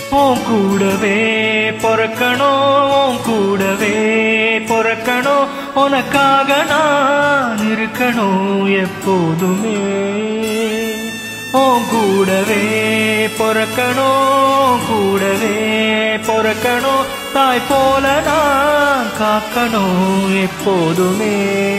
உன் கூடவே பொறக்கணும் உன் கூடவே பொறக்கணும் உனக்காக நான் இருக்கணும் எப்போதுமே உன் கூடவே பொறக்கணும் கூடவே பொறக்கணும் தாய் போல நான் காக்கணும் எப்போதுமே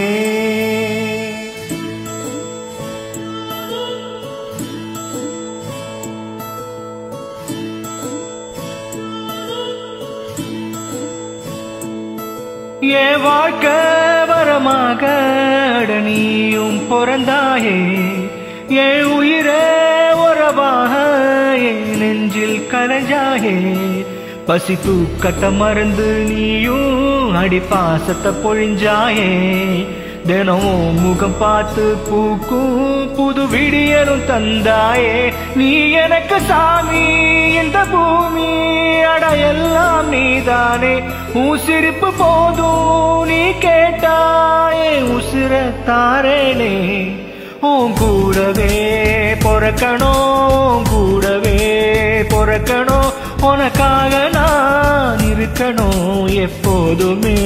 என் வாழ்க்கை வரமாக அட நீயும் பிறந்தாயே என் உயிரே உறவாக என் நெஞ்சில் கலைஞ்சாயே பசி தூக்கட்ட மறந்து நீயும் அடி பாசத்தை பொழிஞ்சாயே தினமும் முகம் பார்த்து பூக்கும் புது விடியலும் தந்தாயே நீ எனக்கு சாமி இந்த பூமி அட எல்லாம் நீதானே உன் சிரிப்பு போதும் நீ கேட்டாயே உசிர தாரேனே உன் கூடவே பொறக்கணும் கூடவே பொறக்கணும் உனக்காக நான் இருக்கணும் எப்போதுமே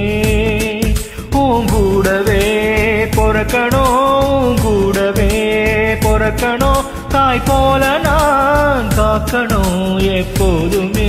உன் கூடவே பொறக்கணும் கூடவே பொறக்கணும் தாய் போல நான் காக்கணும் எப்போதுமே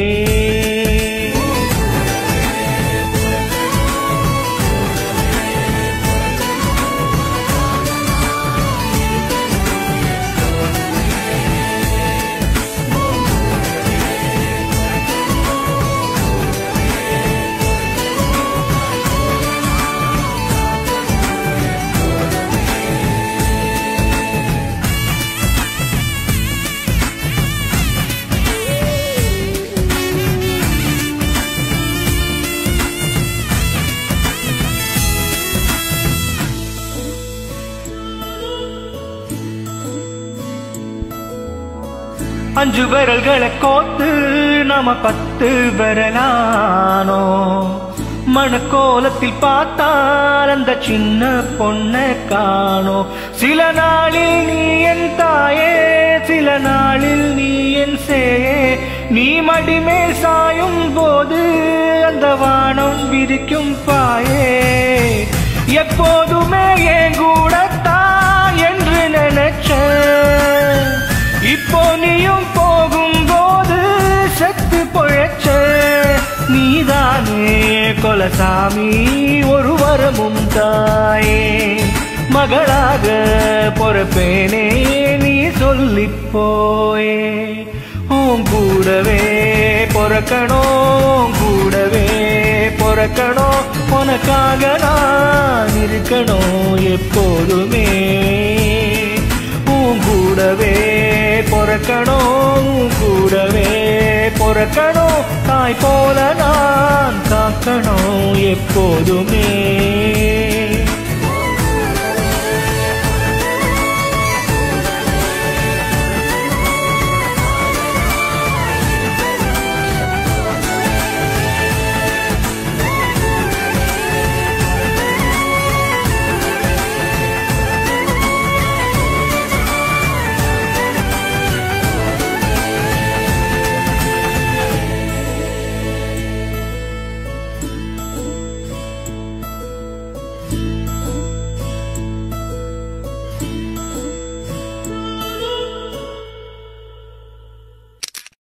அஞ்சு விரல்களை கோத்து நாம பத்து விரலானோ மணக்கோலத்தில் பார்த்தால் அந்த சின்ன பொண்ணை காணோ சில நாளில் நீ என் தாயே சில நாளில் நீ என் சேயே நீ மடிமேல் சாயும் போது அந்த வானம் விரிக்கும் பாயே எப்போதுமே என் கூடத்தான் என்று நினைச்சேன் இப்போ நீயும் போகும்போது செத்து பொழைச்ச நீதானே கொலசாமி ஒரு வரமும் தாயே மகளாக பொறப்பேனே நீ சொல்லிப் போயே உன் கூடவே பொறக்கணும் கூடவே பொறக்கணும் உனக்காக நான் இருக்கணும் எப்போதுமே உன் கூடவே பொறக்கணும் உன் கூடவே பொறக்கணும் தாய் போல நான் காக்கணும் எப்போதுமே